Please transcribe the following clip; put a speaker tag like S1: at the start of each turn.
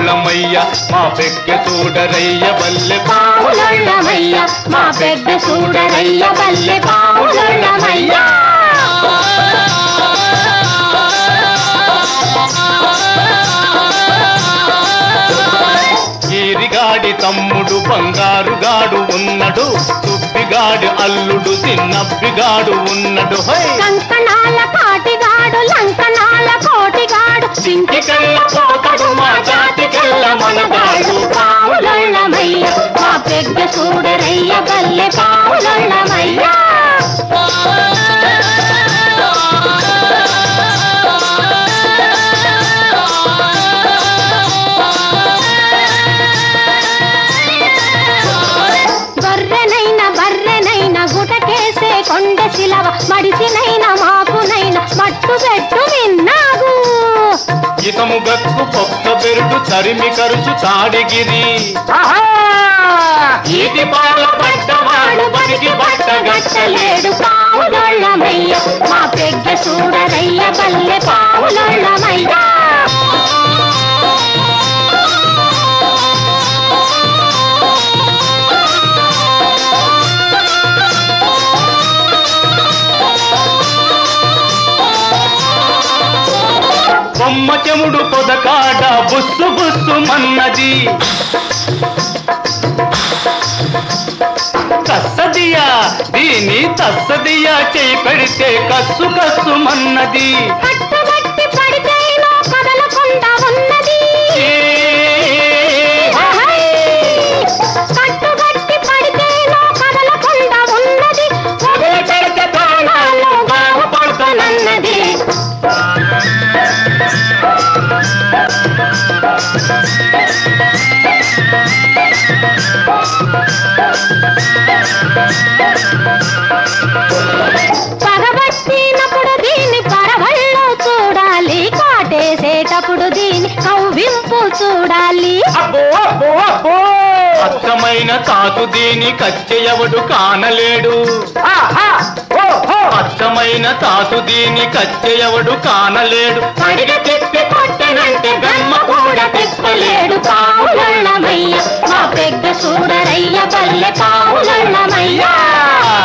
S1: పావులొళ్ళమయ్య మా పెగ్గ చూడరయ్య బల్లె
S2: పావులొళ్ళమయ్య మా పెద్ద చూడరయ్య బల్లె పావులొళ్ళమయ్య
S1: ఈరిగాడి తమ్ముడు బంగారుగాడు ఉన్నడు తుప్పిగాడి అల్లుడు చిన్నబ్బిగాడు ఉన్నడు హై
S2: కంకణాల కాటిగాడు లంకణాల కోటిగాడు సింకికల్ల పోకడు మా జాతికెల్ల మనగాడు పావులొళ్ళమయ్య మా పెద్ద చూడరయ్య బల్లె పావులొళ్ళమయ్య బర్రెనైన బర్రెనైన గుటకేసే కొండ శిలవ మడిసినైన మాకునైన మట్టు పెట్టు విన్నాగు
S1: ఇతము గక్కు పొక్క బెరుడు తరిమి కరుచు తాడిగిరి ఈటి పాల పడ్డవాడు బతికి
S2: పట్టగట్టలేడు పావులొళ్ళమయ్య మా పెగ్గ చూడరయ్య బల్లె పావులొళ్ళమయ్య
S1: బొమ్మ చెముడు పొదకాడ బుస్సు బుస్సు మన్నది కස්සదియా దీని తస్సదియా చేయి పెడితే కస్సు కస్సు మన్నది
S2: కట్టుబట్టి పడితేనో కదలకుండా ఉన్నది కట్టుబట్టి పడితేనో కదలకుండా ఉన్నది వదిలి పెడితే ప్రాణాలు బాగుపడుతున్నది పగబట్టినప్పుడు దీన్ని పరవళ్ళు చూడాలి కాటేసేటప్పుడు దీన్ని కవ్వింపు చూడాలి
S1: అబ్బో అబ్బో అబ్బో అచ్చమైన తాతు దీని కచ్చెయవడు కానలేడు అచ్చమైన తాతు దీని కచ్చెయవడు కానలేడు
S2: పడిగ తిప్పి కొట్టనంటే గమ్మ కూడా తిప్పలేడు పావులమయ్య మా పెద్ద చూడరయ్య బల్లె పావులమయ్య